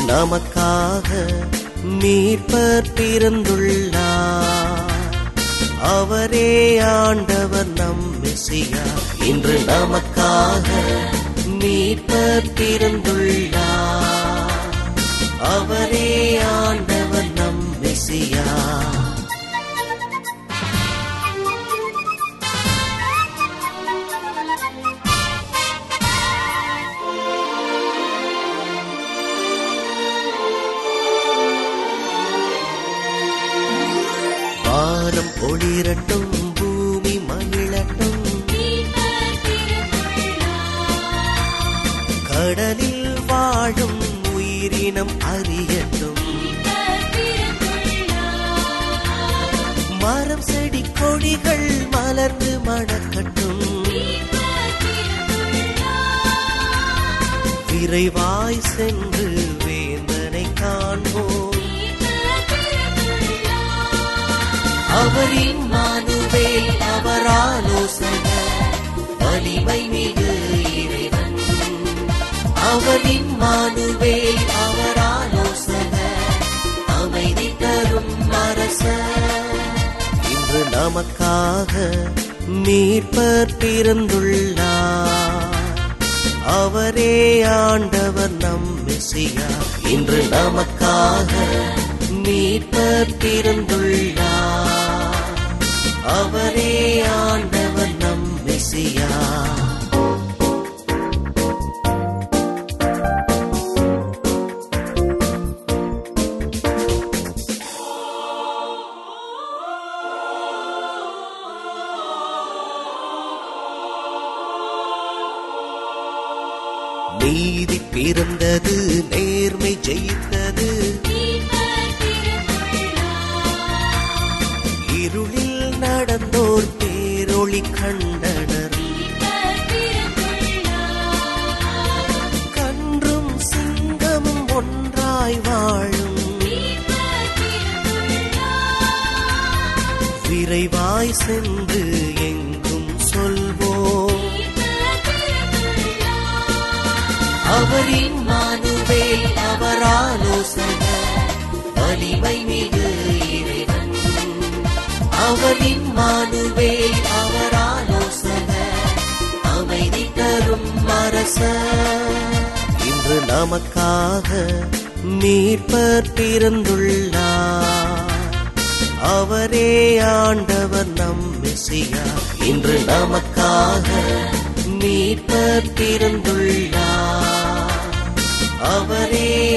நமக்காக மீட்பர் பிறந்துள்ளார் அவரே ஆண்டவர் நம் மெசியா இன்று நமக்காக மீட்பர் பிறந்துள்ளார் அவரே ஆண்டவர் நம் மெசியா வானம் ஒளிரட்டும் பூமி மகிழட்டும் கடலில் வாழும் உயிரினம் அறியட்டும் மரம் செடி கொடிகள் மலர்ந்து மணக்கட்டும் விரைவாய் சென்று வேந்தனை காண்போம் அவரின் மானுவே அவர் ஆலோசகர் வலிமை மிகு இறைவன் அவரின் மானுவே அவர் ஆலோசகர் அமைதி தரும் அரசர் இன்று நமக்காக மீட்பர் பிறந்துள்ளார் அவரே ஆண்டவர் நம் மெசியா இன்று நமக்காக மீட்பர் பிறந்துள்ளார் அவரே ஆண்டவர் நம் மெசியா நீதி பிறந்தது நேர்மை ஜெயித்தது இருளில் நடந்தோர் பேரொளி கண்டனர் கன்றும் சிங்கமும் ஒன்றாய் வாழும் விரைவாய் சென்று எங்கும் சொல்வோம் அவரின் மானுவே அவர் ஆலோசகர் வலிமை மிகு இறைவன் அவரின் மானுவே அவர் ஆலோசகர் அமைதி தரும் அரசர் இன்று நமக்காக மீட்பர் பிறந்துள்ளார் அவரே ஆண்டவர் நம் மெசியா இன்று நமக்காக மீட்பர் பிறந்துள்ளார் அவரே